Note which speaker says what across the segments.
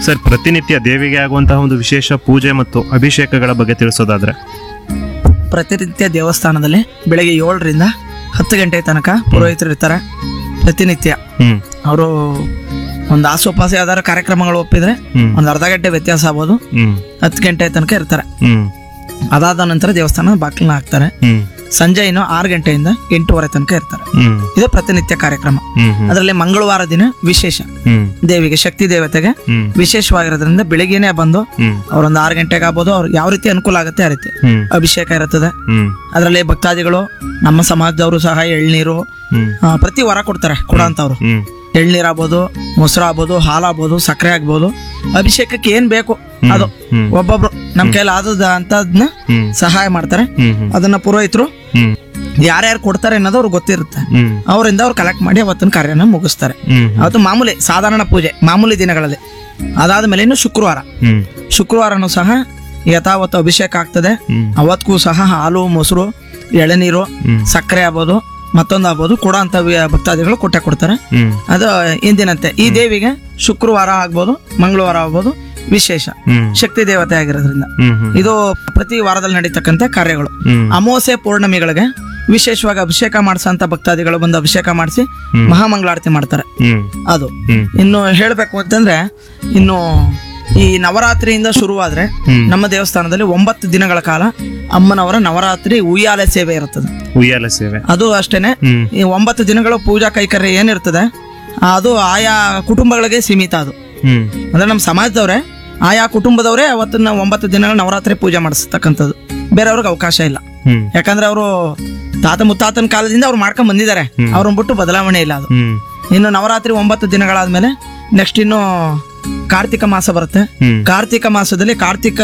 Speaker 1: Sir ಪ್ರತಿನಿತ್ಯ ದೇವಿಗೆ ಆಗುವಂತಹ ಒಂದು ವಿಶೇಷ ಪೂಜೆ ಮತ್ತು ಅಭಿಷೇಕಗಳ ಬಗ್ಗೆ ತಿಳಿಸೋದಾದ್ರೆ
Speaker 2: ಪ್ರತಿನಿತ್ಯ ದೇವಸ್ಥಾನದಲ್ಲಿ ಬೆಳಗ್ಗೆ ಏಳರಿಂದ ಹತ್ತು ಗಂಟೆ ತನಕ ಪುರೋಹಿತರು ಇರ್ತಾರೆ ಪ್ರತಿನಿತ್ಯ
Speaker 1: ಹ್ಮ್
Speaker 2: ಅವರು ಒಂದು ಆಸೋಪಾಸ ಯಾವ್ದಾದ್ರು ಕಾರ್ಯಕ್ರಮಗಳು ಒಪ್ಪಿದ್ರೆ
Speaker 1: ಹ್ಮ್
Speaker 2: ಒಂದು ಅರ್ಧ ಗಂಟೆ ವ್ಯತ್ಯಾಸ ಆಗ್ಬೋದು
Speaker 1: ಹ್ಮ್
Speaker 2: ಹತ್ತು ಗಂಟೆ ತನಕ ಇರ್ತಾರೆ
Speaker 1: ಹ್ಮ್
Speaker 2: ಅದಾದ ನಂತರ ದೇವಸ್ಥಾನ ಬಾಗಿಲನ್ನ ಹಾಕ್ತಾರೆ
Speaker 1: ಹ್ಮ್
Speaker 2: ಸಂಜೆ ಇನ್ನು ಆರು ಗಂಟೆಯಿಂದ ಎಂಟೂವರೆ ತನಕ ಇರ್ತಾರೆ
Speaker 1: ಹ್ಮ್
Speaker 2: ಇದು ಪ್ರತಿನಿತ್ಯ ಕಾರ್ಯಕ್ರಮ
Speaker 1: ಹ್ಮ್ ಹ್ಮ್
Speaker 2: ಅದರಲ್ಲಿ ಮಂಗಳವಾರ ದಿನ ವಿಶೇಷ
Speaker 1: ಹ್ಮ್
Speaker 2: ದೇವಿಗೆ ಶಕ್ತಿ ದೇವತೆಗೆ
Speaker 1: ಹ್ಮ್
Speaker 2: ವಿಶೇಷವಾಗಿರೋದ್ರಿಂದ ಬೆಳಿಗ್ಗೆನೆ ಬಂದು
Speaker 1: ಹ್ಮ್
Speaker 2: ಅವ್ರೊಂದು ಆರು ಗಂಟೆಗೆ ಆಗ್ಬೋದು ಅವ್ರು ಯಾವ ರೀತಿ ಅನುಕೂಲ ಆಗುತ್ತೆ ಆ ರೀತಿ
Speaker 1: ಹ್ಮ್
Speaker 2: ಅಭಿಷೇಕ ಇರುತ್ತದೆ
Speaker 1: ಹ್ಮ್
Speaker 2: ಅದರಲ್ಲಿ ಭಕ್ತಾದಿಗಳು ನಮ್ಮ ಸಮಾಜದವರು ಸಹ ಎಳ್ನೀರು
Speaker 1: ಹ್ಮ್
Speaker 2: ಆ, ಪ್ರತಿ ವಾರ ಕೊಡ್ತಾರೆ ಕೊಡೋಂಥವ್ರು
Speaker 1: ಹ್ಮ್
Speaker 2: ಎಳ್ನೀರು ಆಗ್ಬೋದು ಮೊಸರು ಆಗ್ಬೋದು ಹಾಲು ಆಗ್ಬೋದು ಸಕ್ಕರೆ ಆಗ್ಬೋದು ಅಭಿಷೇಕಕ್ಕೆ ಏನ್ ಬೇಕು ಅದು
Speaker 1: ಹ್ಮ್
Speaker 2: ಒಬ್ಬೊಬ್ರು ನಮ್ ಕೈಲಿ ಆದದ ಅಂತದ್ನ
Speaker 1: ಹ್ಮ್
Speaker 2: ಸಹಾಯ ಮಾಡ್ತಾರೆ
Speaker 1: ಹ್ಮ್ ಹ್ಮ್
Speaker 2: ಅದನ್ನ ಪುರೋಹಿತರು
Speaker 1: ಹ್ಮ್
Speaker 2: ಯಾರ್ಯಾರು ಕೊಡ್ತಾರೆ ಅನ್ನೋದು ಅವ್ರಿಗೆ ಗೊತ್ತಿರುತ್ತೆ
Speaker 1: ಹ್ಮ್
Speaker 2: ಅವರಿಂದ ಅವ್ರು ಕಲೆಕ್ಟ್ ಮಾಡಿ ಅವತ್ತಿನ ಕಾರ್ಯನ ಮುಗಿಸ್ತಾರೆ
Speaker 1: ಹ್ಮ್
Speaker 2: ಅವತ್ತು ಮಾಮೂಲಿ ಸಾಧಾರಣ ಪೂಜೆ ಮಾಮೂಲಿ ದಿನಗಳಲ್ಲಿ ಅದಾದ ಮೇಲೆ ಇನ್ನು ಶುಕ್ರವಾರ
Speaker 1: ಹ್ಮ್
Speaker 2: ಶುಕ್ರವಾರನೂ ಸಹ ಯಥಾವತ್ತು ಅಭಿಷೇಕ ಆಗ್ತದೆ
Speaker 1: ಹ್ಮ್
Speaker 2: ಅವತ್ತಿಗೂ ಸಹ ಹಾಲು ಮೊಸರು ಎಳನೀರು
Speaker 1: ಹ್ಮ್
Speaker 2: ಸಕ್ಕರೆ ಆಗ್ಬೋದು ಮತ್ತೊಂದು ಆಗ್ಬೋದು ಕೊಡೋ ಅಂತ ಭಕ್ತಾದಿಗಳು ಕೊಟ್ಟೆ ಕೊಡ್ತಾರೆ
Speaker 1: ಹ್ಮ್
Speaker 2: ಅದು ಇಂದಿನಂತೆ ಈ ದೇವಿಗೆ ಶುಕ್ರವಾರ ಆಗ್ಬೋದು ಮಂಗಳವಾರ ಆಗ್ಬೋದು ವಿಶೇಷ
Speaker 1: ಹ್ಮ್
Speaker 2: ಶಕ್ತಿ ದೇವತೆ ಆಗಿರೋದ್ರಿಂದ
Speaker 1: ಹ್ಮ್ ಹ್ಮ್
Speaker 2: ಇದು ಪ್ರತಿ ವಾರದಲ್ಲಿ ನಡೀತಕ್ಕಂಥ ಕಾರ್ಯಗಳು
Speaker 1: ಹ್ಮ್
Speaker 2: ಅಮಾವಾಸ್ಯೆ ಪೌರ್ಣಮಿಗಳಿಗೆ ವಿಶೇಷವಾಗಿ ಅಭಿಷೇಕ ಮಾಡಿಸಂತ ಭಕ್ತಾದಿಗಳು ಬಂದು ಅಭಿಷೇಕ ಮಾಡಿಸಿ
Speaker 1: ಹ್ಮ್.
Speaker 2: ಮಹಾಮಂಗಳಾರತಿ ಮಾಡ್ತಾರೆ
Speaker 1: ಹ್ಮ್
Speaker 2: ಅದು
Speaker 1: ಹ್ಮ್
Speaker 2: ಇನ್ನು ಹೇಳಬೇಕು ಅಂತಂದ್ರೆ ಇನ್ನು ಈ ನವರಾತ್ರಿಯಿಂದ ಶುರುವಾದ್ರೆ
Speaker 1: ಹ್ಮ್.
Speaker 2: ನಮ್ಮ ದೇವಸ್ಥಾನದಲ್ಲಿ ಒಂಬತ್ತು ದಿನಗಳ ಕಾಲ ಅಮ್ಮನವರ ನವರಾತ್ರಿ ಉಯ್ಯಾಲೆ ಸೇವೆ ಇರುತ್ತದೆ
Speaker 1: ಉಯ್ಯಾಲೆ ಸೇವೆ
Speaker 2: ಅದು ಅಷ್ಟೇನೆ
Speaker 1: ಹ್ಮ್
Speaker 2: ಈ ಒಂಬತ್ತು ದಿನಗಳು ಪೂಜಾ ಕೈಕರ್ಯ ಏನಿರ್ತದೆ ಅದು ಆಯಾ ಕುಟುಂಬಗಳಿಗೆ ಸೀಮಿತ ಅದು
Speaker 1: ಹ್ಮ್
Speaker 2: ಅಂದ್ರೆ ನಮ್ಮ ಸಮಾಜದವ್ರೆ ಆಯಾ ಕುಟುಂಬದವರೇ ಅವತ್ತನ್ನ ಒಂಬತ್ತು ದಿನಗಳು ನವರಾತ್ರಿ ಪೂಜೆ ಮಾಡಿಸ್ತಕ್ಕಂಥದ್ದು ಬೇರೆಯವ್ರಿಗೆ ಅವಕಾಶ ಇಲ್ಲ
Speaker 1: ಹ್ಮ್
Speaker 2: ಯಾಕಂದ್ರೆ ಅವರು ತಾತ ಮುತ್ತಾತನ ಕಾಲದಿಂದ ಅವ್ರು ಮಾಡ್ಕೊಂಡ್ ಬಂದಿದ್ದಾರೆ ಅವ್ರನ್ನ ಬಿಟ್ಟು ಬದಲಾವಣೆ ಇಲ್ಲ ಅದು
Speaker 1: ಹ್ಮ್
Speaker 2: ಇನ್ನು ನವರಾತ್ರಿ ಒಂಬತ್ತು ದಿನಗಳಾದ್ಮೇಲೆ ನೆಕ್ಸ್ಟ್ ಇನ್ನು ಕಾರ್ತಿಕ ಮಾಸ ಬರುತ್ತೆ
Speaker 1: ಹ್ಮ್
Speaker 2: ಕಾರ್ತಿಕ ಮಾಸದಲ್ಲಿ ಕಾರ್ತಿಕ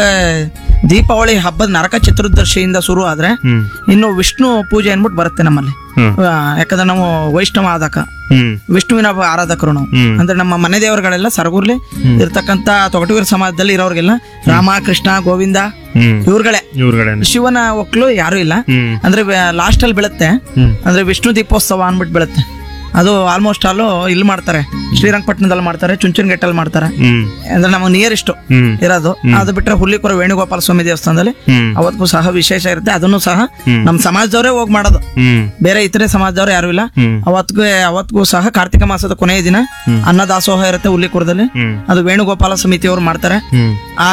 Speaker 2: ದೀಪಾವಳಿ ಹಬ್ಬದ ನರಕ ಚತುರ್ದಶಿಯಿಂದ ಶುರು ಆದ್ರೆ
Speaker 1: ಹ್ಮ್
Speaker 2: ಇನ್ನು ವಿಷ್ಣು ಪೂಜೆ ಅನ್ಬಿಟ್ಟು ಬರುತ್ತೆ ನಮ್ಮಲ್ಲಿ
Speaker 1: ಹ್ಮ್
Speaker 2: ಆ, ಯಾಕಂದ್ರೆ ನಾವು ವೈಷ್ಣವ ಆದಕ
Speaker 1: ಹ್ಮ್
Speaker 2: ವಿಷ್ಣುವಿನ ಆರಾಧಕರು ನಾವು
Speaker 1: ಹ್ಮ್
Speaker 2: ಅಂದ್ರೆ ನಮ್ಮ ಮನೆ ದೇವರುಗಳೆಲ್ಲ ಸರಗೂರ್ಲಿ ಇರ್ತಕ್ಕಂತ ತೊಗಟೂರು ಸಮಾಜದಲ್ಲಿ ಇರೋರಿಗೆಲ್ಲ ರಾಮ ಕೃಷ್ಣ ಗೋವಿಂದ
Speaker 1: ಹ್ಮ್
Speaker 2: ಇವ್ರುಗಳೇ
Speaker 1: ಇವ್ರುಗಳೇನೆ
Speaker 2: ಶಿವನ ಒಕ್ಲು ಯಾರು ಇಲ್ಲ
Speaker 1: ಹ್ಮ್
Speaker 2: ಅಂದ್ರೆ ಲಾಸ್ಟ್ ಅಲ್ಲಿ ಬೀಳುತ್ತೆ
Speaker 1: ಹ್ಮ್
Speaker 2: ಅಂದ್ರೆ ವಿಷ್ಣು ದೀಪೋತ್ಸವ ಅನ್ಬಿಟ್ಟು ಬೀಳುತ್ತೆ ಅದು ಆಲ್ಮೋಸ್ಟ್ ಅಲ್ಲೂ ಇಲ್ಲಿ ಮಾಡ್ತಾರೆ ಶ್ರೀರಂಗಪಟ್ಟಣದಲ್ಲಿ ಮಾಡ್ತಾರೆ ಚುಂಚನಘಟ್ಟಲ್ಲಿ ಮಾಡ್ತಾರೆ
Speaker 1: ಹ್ಮ್
Speaker 2: ಅಂದ್ರೆ ನಮ್ಮ ನಿಯರೆಸ್ಟ್
Speaker 1: ಹ್ಮ್
Speaker 2: ಇರೋದು ಅದು ಬಿಟ್ರೆ ಹುಲ್ಲಿಕೊರ ವೇಣುಗೋಪಾಲ ಸ್ವಾಮಿ ದೇವಸ್ಥಾನದಲ್ಲಿ
Speaker 1: ಹ್ಮ್
Speaker 2: ಅವತ್ತಿಗೂ ಸಹ ವಿಶೇಷ ಇರುತ್ತೆ ಅದನ್ನು ಸಹ
Speaker 1: ಹ್ಮ್.
Speaker 2: ನಮ್ಮ ಸಮಾಜದವರೇ ಹೋಗಿ ಮಾಡೋದು
Speaker 1: ಹ್ಮ್
Speaker 2: ಬೇರೆ ಇತರೆ ಸಮಾಜದವ್ರು ಯಾರು ಇಲ್ಲ
Speaker 1: ಹ್ಮ್
Speaker 2: ಅವತ್ತಿಗೂ ಅವತ್ತಿಗೂ ಸಹ ಕಾರ್ತಿಕ ಮಾಸದ ಕೊನೆಯ ದಿನ ಅನ್ನದಾಸೋಹ ಇರುತ್ತೆ ಹುಲ್ಲಿಕುರದಲ್ಲಿ
Speaker 1: ಹ್ಮ್
Speaker 2: ಅದು ವೇಣುಗೋಪಾಲ ಸಮಿತಿಯವರು ಮಾಡ್ತಾರೆ
Speaker 1: ಹ್ಮ್
Speaker 2: ಆ